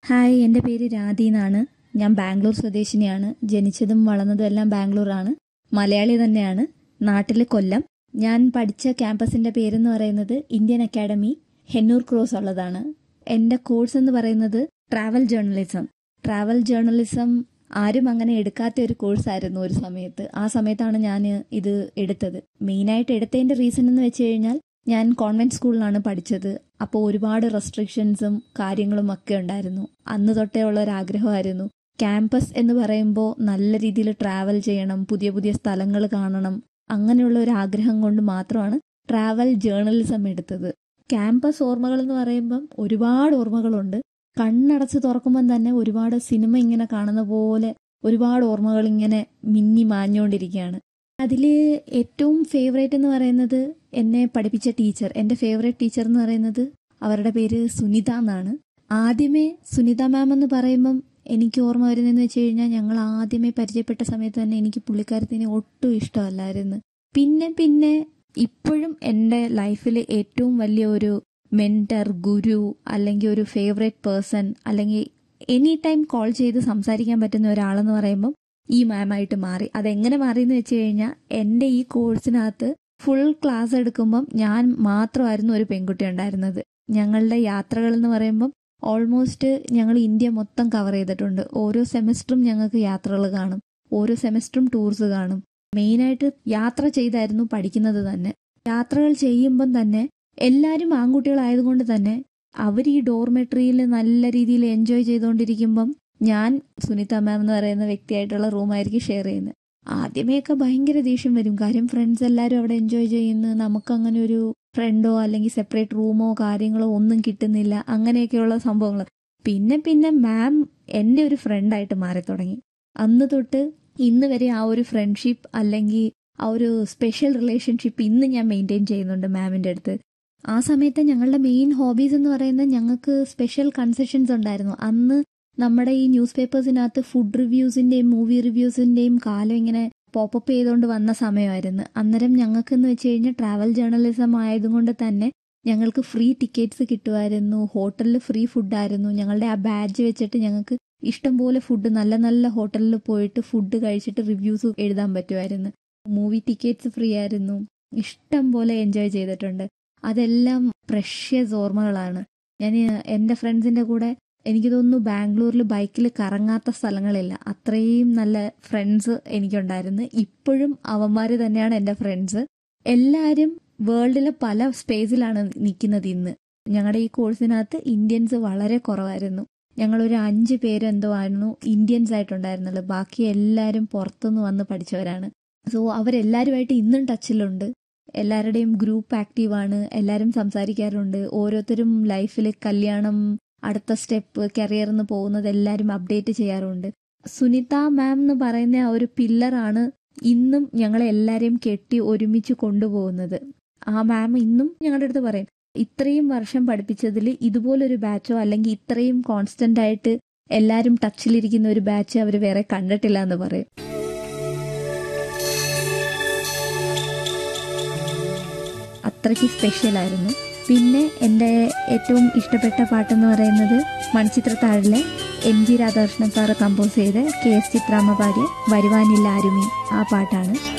hi എൻ്റെ പേര് രാധി എന്നാണ് ഞാൻ ബാംഗ്ലൂർ സ്വദേശിനിയാണ് ജനിച്ചതും വളർന്നതും എല്ലാം ബാംഗ്ലൂരാണ് മലയാളി തന്നെയാണ് നാട്ടിൽ കൊല്ലം ഞാൻ പഠിച്ച ക്യാമ്പസിൻ്റെ പേരെന്ന് പറയുന്നത് ഇന്ത്യൻ അക്കാഡമി ഹെന്നൂർ ക്രോസ് ഉള്ളതാണ് എൻ്റെ കോഴ്സ് എന്ന് പറയുന്നത് ട്രാവൽ ജേർണലിസം ട്രാവൽ ജേർണലിസം ആരും അങ്ങനെ എടുക്കാത്ത ഒരു കോഴ്സായിരുന്നു ഒരു സമയത്ത് ആ സമയത്താണ് ഞാൻ ഇത് എടുത്തത് മെയിനായിട്ട് എടുത്തതിൻ്റെ റീസൺ എന്ന് വെച്ച് കഴിഞ്ഞാൽ ഞാൻ കോൺവെന്റ് സ്കൂളിലാണ് പഠിച്ചത് അപ്പോൾ ഒരുപാട് റെസ്ട്രിക്ഷൻസും കാര്യങ്ങളും ഒക്കെ ഉണ്ടായിരുന്നു അന്ന് തൊട്ടേ ഉള്ള ഒരു ആഗ്രഹമായിരുന്നു ക്യാമ്പസ് എന്ന് പറയുമ്പോൾ നല്ല രീതിയിൽ ട്രാവൽ ചെയ്യണം പുതിയ പുതിയ സ്ഥലങ്ങൾ കാണണം അങ്ങനെയുള്ള ഒരു ആഗ്രഹം കൊണ്ട് മാത്രമാണ് ട്രാവൽ ജേർണലിസം എടുത്തത് ക്യാമ്പസ് ഓർമ്മകൾ എന്ന് പറയുമ്പം ഒരുപാട് ഓർമ്മകളുണ്ട് കണ്ണടച്ച് തുറക്കുമ്പം തന്നെ ഒരുപാട് സിനിമ ഇങ്ങനെ കാണുന്ന പോലെ ഒരുപാട് ഓർമ്മകൾ ഇങ്ങനെ മിന്നി മാഞ്ഞുകൊണ്ടിരിക്കുകയാണ് അതിൽ ഏറ്റവും ഫേവറേറ്റ് എന്ന് പറയുന്നത് എന്നെ പഠിപ്പിച്ച ടീച്ചർ എൻ്റെ ഫേവറേറ്റ് ടീച്ചർ എന്ന് പറയുന്നത് അവരുടെ പേര് സുനിത എന്നാണ് ആദ്യമേ സുനിത മാം എന്ന് പറയുമ്പം എനിക്ക് ഓർമ്മ വരുന്നതെന്ന് വെച്ച് കഴിഞ്ഞാൽ ഞങ്ങൾ ആദ്യമേ പരിചയപ്പെട്ട സമയത്ത് തന്നെ എനിക്ക് പുള്ളിക്കാരത്തിനെ ഒട്ടും ഇഷ്ടമല്ലായിരുന്നു പിന്നെ പിന്നെ ഇപ്പോഴും എൻ്റെ ലൈഫിൽ ഏറ്റവും വലിയ ഒരു മെൻറ്റർ ഗുരു അല്ലെങ്കിൽ ഒരു ഫേവറേറ്റ് പേഴ്സൺ അല്ലെങ്കിൽ എനി ടൈം കോൾ ചെയ്ത് സംസാരിക്കാൻ പറ്റുന്ന ഒരാളെന്ന് പറയുമ്പം ഈ മാമായിട്ട് മാറി അതെങ്ങനെ മാറിയെന്ന് വെച്ച് കഴിഞ്ഞാൽ എൻ്റെ ഈ കോഴ്സിനകത്ത് ഫുൾ ക്ലാസ് എടുക്കുമ്പം ഞാൻ മാത്രമായിരുന്നു ഒരു പെൺകുട്ടി ഉണ്ടായിരുന്നത് ഞങ്ങളുടെ യാത്രകൾ എന്ന് പറയുമ്പം ഓൾമോസ്റ്റ് ഞങ്ങൾ ഇന്ത്യ മൊത്തം കവർ ചെയ്തിട്ടുണ്ട് ഓരോ സെമസ്റ്ററും ഞങ്ങൾക്ക് യാത്രകൾ കാണും ഓരോ സെമസ്റ്ററും ടൂർസ് കാണും മെയിനായിട്ട് യാത്ര ചെയ്തായിരുന്നു പഠിക്കുന്നത് തന്നെ യാത്രകൾ ചെയ്യുമ്പം തന്നെ എല്ലാവരും ആൺകുട്ടികളായതുകൊണ്ട് തന്നെ അവർ ഈ ഡോർമെട്രിയിൽ നല്ല രീതിയിൽ എൻജോയ് ചെയ്തുകൊണ്ടിരിക്കുമ്പം ഞാൻ സുനിത മാം എന്ന് പറയുന്ന വ്യക്തിയായിട്ടുള്ള റൂമായിരിക്കും ഷെയർ ചെയ്യുന്നത് ആദ്യമേയൊക്കെ ഭയങ്കര ദേഷ്യം വരും കാര്യം ഫ്രണ്ട്സ് എല്ലാവരും അവിടെ എൻജോയ് ചെയ്യുന്നു നമുക്കങ്ങനെ ഒരു ഫ്രണ്ടോ അല്ലെങ്കിൽ സെപ്പറേറ്റ് റൂമോ കാര്യങ്ങളോ ഒന്നും കിട്ടുന്നില്ല അങ്ങനെയൊക്കെയുള്ള സംഭവങ്ങൾ പിന്നെ പിന്നെ മാം എൻ്റെ ഒരു ഫ്രണ്ടായിട്ട് മാറി തുടങ്ങി അന്ന് തൊട്ട് ഇന്ന് വരെ ആ ഒരു ഫ്രണ്ട്ഷിപ്പ് അല്ലെങ്കിൽ ആ ഒരു സ്പെഷ്യൽ റിലേഷൻഷിപ്പ് ഇന്ന് ഞാൻ മെയിൻറ്റെയിൻ ചെയ്യുന്നുണ്ട് മാമിൻ്റെ അടുത്ത് ആ സമയത്ത് ഞങ്ങളുടെ മെയിൻ ഹോബീസ് എന്ന് പറയുന്നത് ഞങ്ങൾക്ക് സ്പെഷ്യൽ കൺസെഷൻസ് ഉണ്ടായിരുന്നു അന്ന് നമ്മുടെ ഈ ന്യൂസ് പേപ്പേഴ്സിനകത്ത് ഫുഡ് റിവ്യൂസിന്റെയും മൂവി റിവ്യൂസിന്റെയും കാലം ഇങ്ങനെ പോപ്പപ്പ് ചെയ്തുകൊണ്ട് വന്ന സമയമായിരുന്നു അന്നേരം ഞങ്ങൾക്ക് എന്ന് വെച്ച് കഴിഞ്ഞാൽ ട്രാവൽ ജേർണലിസം ആയതുകൊണ്ട് തന്നെ ഞങ്ങൾക്ക് ഫ്രീ ടിക്കറ്റ്സ് കിട്ടുമായിരുന്നു ഹോട്ടലിൽ ഫ്രീ ഫുഡായിരുന്നു ഞങ്ങളുടെ ആ ബാഡ്ജ് വെച്ചിട്ട് ഞങ്ങൾക്ക് ഇഷ്ടംപോലെ ഫുഡ് നല്ല നല്ല ഹോട്ടലിൽ പോയിട്ട് ഫുഡ് കഴിച്ചിട്ട് റിവ്യൂസ് എഴുതാൻ പറ്റുമായിരുന്നു മൂവി ടിക്കറ്റ്സ് ഫ്രീ ആയിരുന്നു ഇഷ്ടം പോലെ എൻജോയ് ചെയ്തിട്ടുണ്ട് അതെല്ലാം പ്രഷ്യസ് ഓർമ്മകളാണ് ഞാൻ എൻ്റെ ഫ്രണ്ട്സിൻ്റെ കൂടെ എനിക്ക് തോന്നുന്നു ബാംഗ്ലൂരിൽ ബൈക്കിൽ കറങ്ങാത്ത സ്ഥലങ്ങളില്ല അത്രയും നല്ല ഫ്രണ്ട്സ് എനിക്കുണ്ടായിരുന്നു ഇപ്പോഴും അവന്മാർ തന്നെയാണ് എൻ്റെ ഫ്രണ്ട്സ് എല്ലാവരും വേൾഡിലെ പല സ്പേസിലാണ് നിൽക്കുന്നത് ഇന്ന് ഞങ്ങളുടെ ഈ കോഴ്സിനകത്ത് ഇന്ത്യൻസ് വളരെ കുറവായിരുന്നു ഞങ്ങളൊരു അഞ്ച് പേര് എന്തോ ആയിരുന്നു ഇന്ത്യൻസ് ആയിട്ടുണ്ടായിരുന്നുള്ളൂ ബാക്കി എല്ലാവരും പുറത്തുനിന്ന് വന്ന് പഠിച്ചവരാണ് സോ അവരെല്ലാവരുമായിട്ട് ഇന്നും ടച്ചിലുണ്ട് എല്ലാവരുടെയും ഗ്രൂപ്പ് ആക്റ്റീവാണ് എല്ലാവരും സംസാരിക്കാറുണ്ട് ഓരോരുത്തരും ലൈഫിൽ കല്യാണം അടുത്ത സ്റ്റെപ്പ് കരിയർ എന്ന് പോകുന്നത് എല്ലാവരും അപ്ഡേറ്റ് ചെയ്യാറുണ്ട് സുനിത മാം എന്ന് പറയുന്ന ആ ഒരു പില്ലറാണ് ഇന്നും ഞങ്ങളെ എല്ലാവരെയും കെട്ടി ഒരുമിച്ച് കൊണ്ടുപോകുന്നത് ആ മാം ഇന്നും ഞങ്ങളുടെ അടുത്ത് പറയും ഇത്രയും വർഷം പഠിപ്പിച്ചതിൽ ഇതുപോലൊരു ബാച്ചോ അല്ലെങ്കിൽ ഇത്രയും കോൺസ്റ്റന്റ് ആയിട്ട് എല്ലാവരും ടച്ചിലിരിക്കുന്ന ഒരു ബാച്ച് അവർ വേറെ കണ്ടിട്ടില്ല എന്ന് പറയും അത്രയ്ക്ക് സ്പെഷ്യലായിരുന്നു പിന്നെ എൻ്റെ ഏറ്റവും ഇഷ്ടപ്പെട്ട പാട്ടെന്ന് പറയുന്നത് മൺചിത്രത്താഴിലെ M G Radhakrishnan sir compose ചെയ്ത് കെ എസ് ചിത്രാമ്മ പാടിയ വരുവാനില്ല ആരുമി ആ പാട്ടാണ്